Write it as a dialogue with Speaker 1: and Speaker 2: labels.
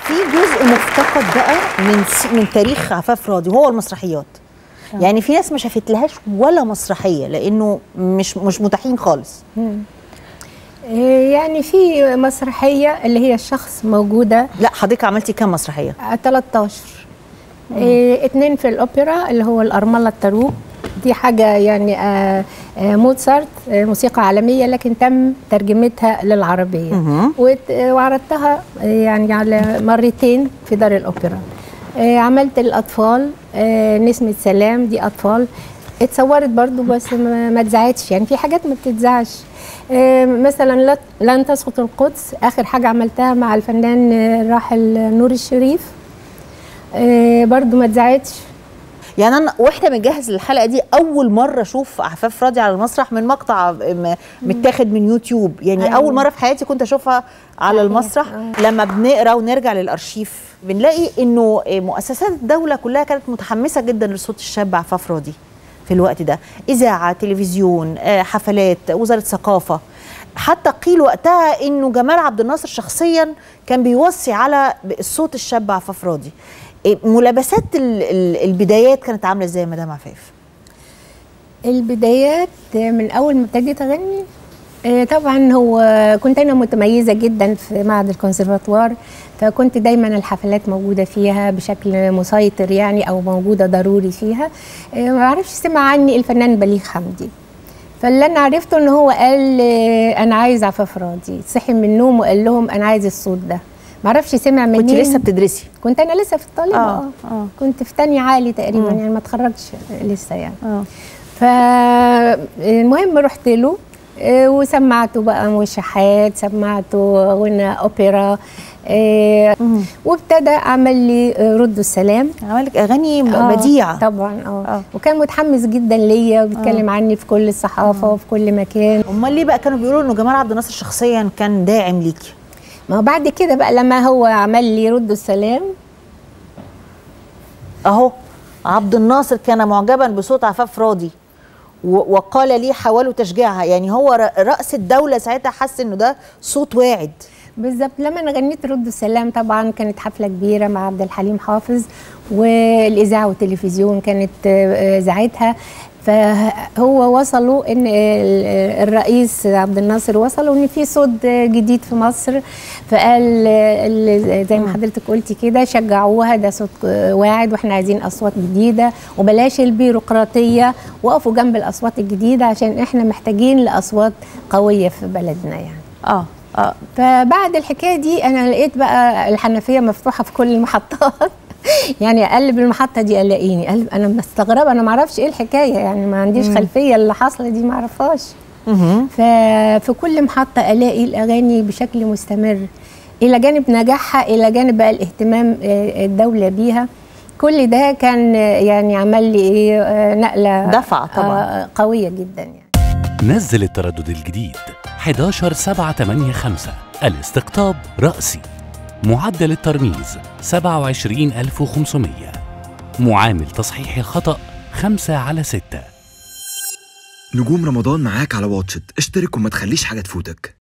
Speaker 1: في جزء مفتقد بقى من س- من تاريخ عفاف راضي وهو المسرحيات يعني في ناس ما شافتلهاش ولا مسرحيه لانه مش مش متاحين خالص
Speaker 2: إيه يعني في مسرحيه اللي هي الشخص موجوده
Speaker 1: لا حضرتك عملتي كام مسرحيه
Speaker 2: آه، 13 إيه اتنين في الاوبرا اللي هو الارمله التروب دي حاجه يعني آه آه موتسارت آه موسيقى عالميه لكن تم ترجمتها للعربيه
Speaker 1: مهم.
Speaker 2: وت- وعرضتها آه، يعني على مرتين في دار الاوبرا آه، عملت الاطفال آه، نسمه سلام دي اطفال اتصورت برضو بس ما ما اتذاعتش يعني في حاجات ما بتتذاعش آه، مثلا لا- لن تسقط القدس اخر حاجه عملتها مع الفنان آه، الراحل نور الشريف آه، برضو ما اتذاعتش
Speaker 1: يعني انا واحنا بنجهز للحلقه دي اول مره اشوف عفاف راضي على المسرح من مقطع م- متاخد من يوتيوب يعني
Speaker 2: أيوة.
Speaker 1: اول مره في حياتي كنت اشوفها على
Speaker 2: صحيح.
Speaker 1: المسرح
Speaker 2: آه.
Speaker 1: لما بنقرا ونرجع للارشيف بنلاقي انه مؤسسات الدوله كلها كانت متحمسه جدا لصوت الشاب عفاف راضي في الوقت ده اذاعه تلفزيون آه، حفلات وزاره ثقافه حتى قيل وقتها انه جمال عبد الناصر شخصيا كان بيوصي على الصوت الشاب عفاف راضي إيه، ملابسات ال- ال- البدايات كانت عامله ازاي يا مدام عفاف
Speaker 2: البدايات من اول ما ابتديت اغني آه، طبعا هو كنت انا متميزه جدا في معهد الكونسرفاتوار فكنت دايما الحفلات موجوده فيها بشكل مسيطر يعني او موجوده ضروري فيها آه، ما اعرفش سمع عني الفنان بليغ حمدي فاللي انا عرفته ان هو قال آه، انا عايز عفاف راضي صحي من النوم وقال لهم اانا عايز الصوت ده ما اعرفش سمع منين
Speaker 1: كنت لسه بتدرسي
Speaker 2: كنت انا لسه في الطالبه
Speaker 1: آه،
Speaker 2: اه,
Speaker 1: آه.
Speaker 2: كنت في تانية عالي تقريبا
Speaker 1: مم.
Speaker 2: يعني ما اتخرجتش لسه يعني
Speaker 1: اه
Speaker 2: فالمهم رحت له آه، وسمعته بقى موشحات سمعته غنى اوبرا آه، وابتدى عمل لي آه، رد السلام
Speaker 1: عمل لك اغاني
Speaker 2: آه،
Speaker 1: بديعه
Speaker 2: طبعا اه
Speaker 1: آه.
Speaker 2: وكان متحمس جدا ليا وبيتكلم عني في كل الصحافه وفي كل مكان
Speaker 1: امال ليه بقى كانوا بيقولوا انه جمال عبد الناصر شخصيا كان داعم ليكي
Speaker 2: ما هو بعد كده بقى لما هو عمل لي رد السلام
Speaker 1: اهو عبد الناصر كان معجبا بصوت عفاف راضي و- وقال لي حاولوا تشجيعها يعني هو ر- راس الدوله ساعتها حس انه ده صوت واعد
Speaker 2: بالظبط لما انا غنيت رد السلام طبعا كانت حفله كبيره مع عبد الحليم حافظ والاذاعه والتلفزيون كانت آه، اذاعتها فهو وصلوا ان ال- الرئيس عبد الناصر وصلوا ان في صوت جديد في مصر فقال آه، ال- زي ما حضرتك قلتي كده شجعوها ده صوت آه، واعد واحنا عايزين اصوات جديده وبلاش البيروقراطيه وقفوا جنب الاصوات الجديده عشان احنا محتاجين لاصوات قويه في بلدنا يعني
Speaker 1: اه اه
Speaker 2: فبعد الحكايه دي انا لقيت بقى الحنفيه مفتوحه في كل المحطات يعني اقلب المحطه دي الاقيني قلب انا مستغربه انا ما اعرفش ايه الحكايه يعني ما عنديش خلفيه اللي حاصله دي ما اعرفهاش
Speaker 1: مهم.
Speaker 2: ففي كل محطه الاقي الاغاني بشكل مستمر الى جانب نجاحها الى جانب بقى الاهتمام آه، الدوله بيها كل ده كان آه، يعني عمل لي ايه آه، نقله
Speaker 1: دفعة طبعاً.
Speaker 2: آه، قويه جدا يعني
Speaker 3: نزل التردد الجديد 11 7 8 5 الاستقطاب رأسي معدل الترميز 27500 معامل تصحيح الخطأ 5 على 6
Speaker 4: نجوم رمضان معاك على واتشت اشترك وما تخليش حاجة تفوتك